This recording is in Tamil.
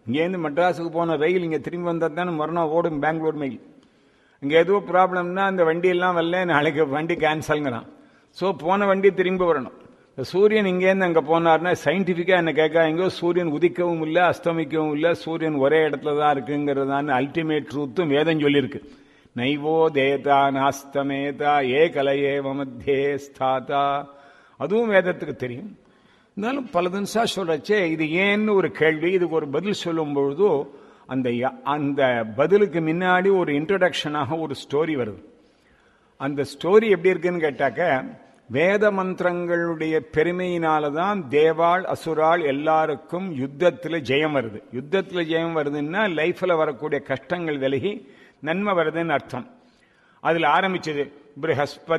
இங்கேருந்து மெட்ராஸுக்கு போன ரயில் இங்கே திரும்பி வந்தால் தானே மறுநாள் ஓடும் பெங்களூர் மெயில் இங்கே எதுவும் ப்ராப்ளம்னா அந்த வண்டி எல்லாம் வரல நாளைக்கு வண்டி கேன்சல்ங்கிறான் ஸோ போன வண்டி திரும்பி வரணும் இந்த சூரியன் இங்கேருந்து அங்கே போனார்னா சயின்டிஃபிக்காக என்ன கேட்காங்க சூரியன் உதிக்கவும் இல்லை அஸ்தமிக்கவும் இல்லை சூரியன் ஒரே இடத்துல தான் இருக்குங்கிறதான அல்டிமேட் ட்ரூத்தும் வேதம் சொல்லியிருக்கு நைவோ தேதா நாஸ்தமேதா ஏ கலையே மத்தியே ஸ்தாதா அதுவும் வேதத்துக்கு தெரியும் இருந்தாலும் பல தினசா சொல்றச்சே இது ஏன்னு ஒரு கேள்வி இதுக்கு ஒரு பதில் சொல்லும் பொழுது அந்த அந்த பதிலுக்கு முன்னாடி ஒரு இன்ட்ரடக்ஷனாக ஒரு ஸ்டோரி வருது அந்த ஸ்டோரி எப்படி இருக்குன்னு கேட்டாக்க வேத மந்திரங்களுடைய பெருமையினால தான் தேவாள் அசுராள் எல்லாருக்கும் யுத்தத்தில் ஜெயம் வருது யுத்தத்தில் ஜெயம் வருதுன்னா லைஃப்ல வரக்கூடிய கஷ்டங்கள் விலகி நன்மை வருதுன்னு அர்த்தம் அதில் ஆரம்பிச்சது பிரகஸ்பதி